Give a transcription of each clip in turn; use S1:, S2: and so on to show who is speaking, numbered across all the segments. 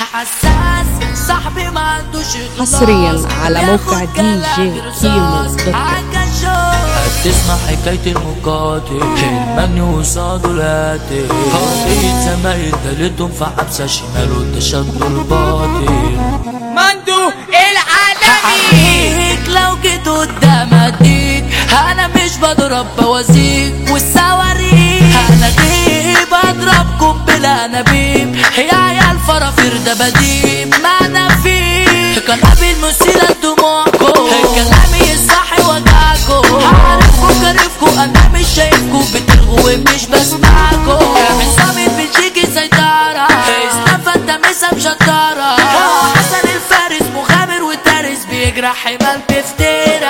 S1: حساس صاحبي ما عندوش إخلاص
S2: حصرياً على موقع
S1: بياخد
S2: دي جي
S1: كلامي
S2: كيمو
S1: رصاص.
S2: دوت كوم.
S1: عالكشوف
S3: هتسمع حكاية المقاتل المجني وصاده القاتل قضية زمايل دلتهم في حبسة شمال والتشدد الباطل
S4: مندو العالمي
S1: هحييك لو جيت قدام اديك انا مش بضرب بوازيك والصواريخ انا جيب اضربكم بلا انابيب يا عيال فرافير ده بديب ما انا فيه كلامي المثير لدموعكم كلامي الصح وجعكم هعرفكم كارفكم انا مش شايفكم بتلغوا ومش بسمعكم حسامي بلجيكي سيطرة استفى التميسة بشطارة حسن الفارس مغامر وتارس بيجرح حمال بفترة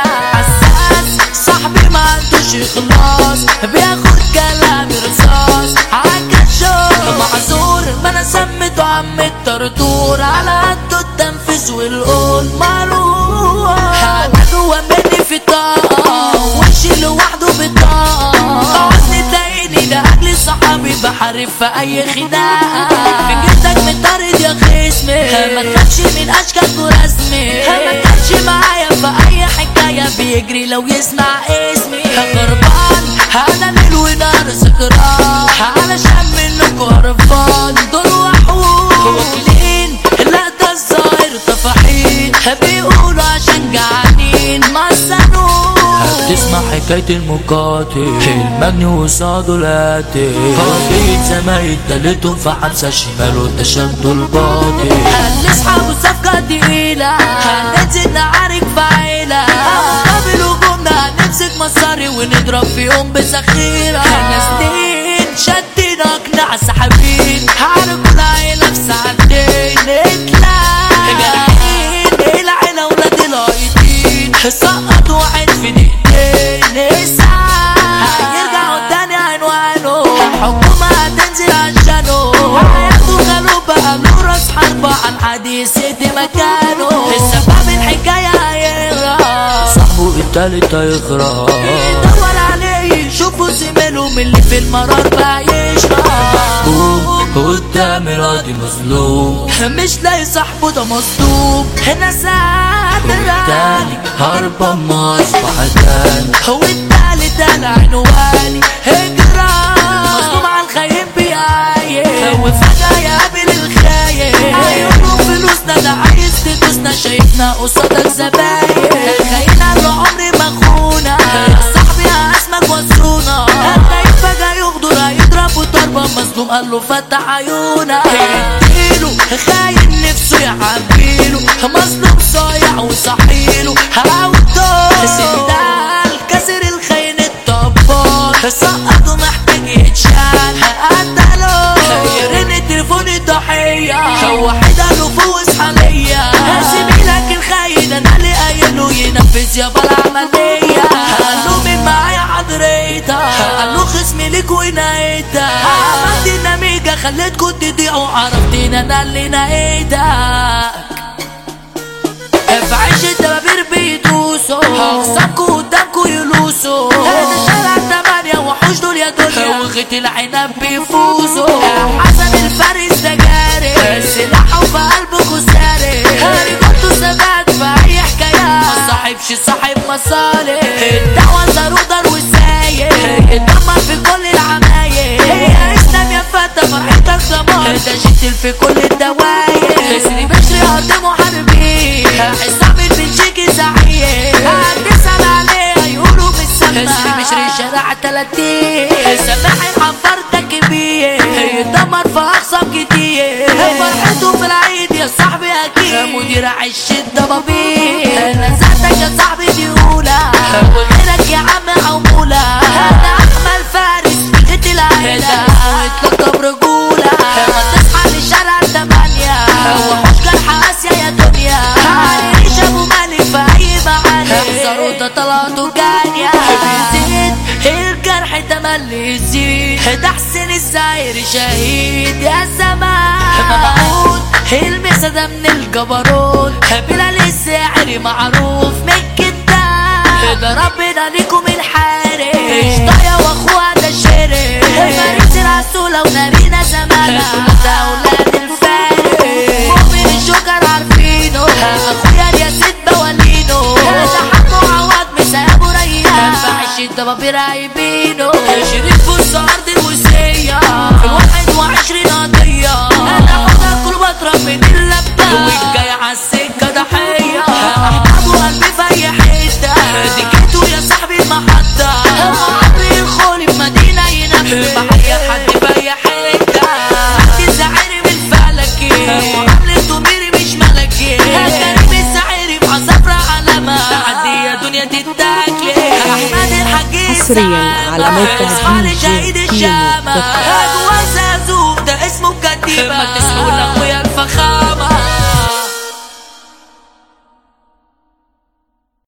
S1: حساس صاحبي ما عندوش اخلاص بياخد كلامي رصاص عالكشوف معذور ما انا سميته عم الطرطور على قده التنفيذ والقول مروح انا جوا مني في طاقة وشي لوحده بطاقة عاوزني تلاقيني ده اجل صحابي بحارب في اي خناقة فكرتك مطارد يا خصمي ما تخافش من اشكالك ورسمي ما كانش معايا في اي حكاية بيجري لو يسمع اسمي خربان انا ليل ونار سكران علشان منكم هربان دول وحوش واكلين لا ده الظاهر طفحين بيقولوا عشان جعانين ما استنوش
S3: هتسمع حكاية المقاتل المجني وصاده القاتل قضية زمايل دلتهم في حبسة شمال والتشدد الباطل
S1: هنسحب صفقة تقيلة هننزل نعارك في عيلة قبل هجومنا هنمسك مصاري ونضرب فيهم بذخيرة احنا سنين شدينا اقناع سحابين هعرفوا العيلة في ساعتين نطلع جايين العيلة ولاد الهايطين سقط واحد في دقيقتين اسعى هيرجعوا تاني عنوانه الحكومة هتنزل عشانه هياخدوا خلوه بقى له راس حربة عن حديث يدي مكانه السبب الحكاية هيغرق
S3: صاحبه التالت هيغرق
S1: يدور عليه يشوفوا زميله من اللي في المرار بقى يشرب
S3: قدام القاضي مظلوم
S1: مش لاقي صاحبه ده مصدوم هنا ساتر
S3: تاني هربان ما اصبح تاني
S1: هو التالت انا عنواني هجرة مصدوم على الخاين بيعاين وفجأة يقابل الخاين عيونه فلوسنا ده عايز تدوسنا شايفنا قصادك زباين الخاين قال له عمري ما خونا صاحبي اسمك وصونا هتلاقيه فجأة يغدر هيضرب وضربة مظلوم قال له فتح عيونا اديله خاين نفسه يعبيله مظلوم صايع وصحيله هاوتو سندال كسر الخاين الطبال سقطه محتاج يتشال قتله يرن تليفون الضحية واحد قاله فوز حاليا زميلك الخاين انا اللي قايله ينفذ يابا العملية قال له مين معايا حضرتها قال له خصمي ليك ونهايتها عملت النميجة خليتكوا تضيعوا عرفتين انا اللي نهايتها في عيش الدبابير بيدوسوا هخصمكوا قدامكوا يلوسوا هذا شارع تمانية وحوش دول يا دنيا وغيت العنب بيفوزوا حسن الفارس ده جاري سلاحه في قلبكوا ساري رجولته ثبات في اي حكاية ما صاحبش صاحب مصالح الدعوة زرودر وسايق اتدمر في كل العمايل يا اسلام يا فتى فرحتك دمار ده جيت في كل الدواير سري بشري ارض محاربين حسام البلجيكي زعيم هتسأل عليه هيقولوا بالسما سري بشري شارع 30 سامح الحفار ده كبير يدمر في اقصى كتير فرحته في العيد يا صاحبي اكيد مدير عش الضبابير نزلتك يا صاحبي دي اولى وغيرك يا عم حمولة انا احمل فارس في غيت العيلة واتلقى برجولة ما تصحى لشارع تمانية وحوش جرح اسيا يا دنيا عايش ابو مالك في اي معاني احذروا ده طلعته جانية بيزيد الجرح تملي يزيد ده حسين الزاير شهيد يا زمان معقول المسا ده من الجبروت بلال الساعر معروف من كداب ده ربنا ليكم الحارس اشطايا واخوها ده الشرف مارس العسولة ونارينا زمانة ده اولاد الفارس الضبابير عايبينه شريف بص ارض الوسية في الواحد وعشرين قضية انا حوضها كل بطرف من اللبة والجاي عالسكة ضحية احبابه قلبي في اي حتة ديكيتو يا صاحبي المحطة عمري الخولي في مدينة ينفذ مع اي حد في اي حتة عندي زعيري من فلكي وعملته ميري مش ملكي كريم السعيري مع صفرة علامة تعدي يا دنيا تتاكلي احمد الحجيج
S2: حصرياً على موقع
S1: اصحابي
S2: DJ
S1: شهيد
S2: كيمو
S1: الشامة
S2: دوت كوم.
S1: جوا زازو ده اسمه كتيبة ما تسمعوا لاخويا الفخار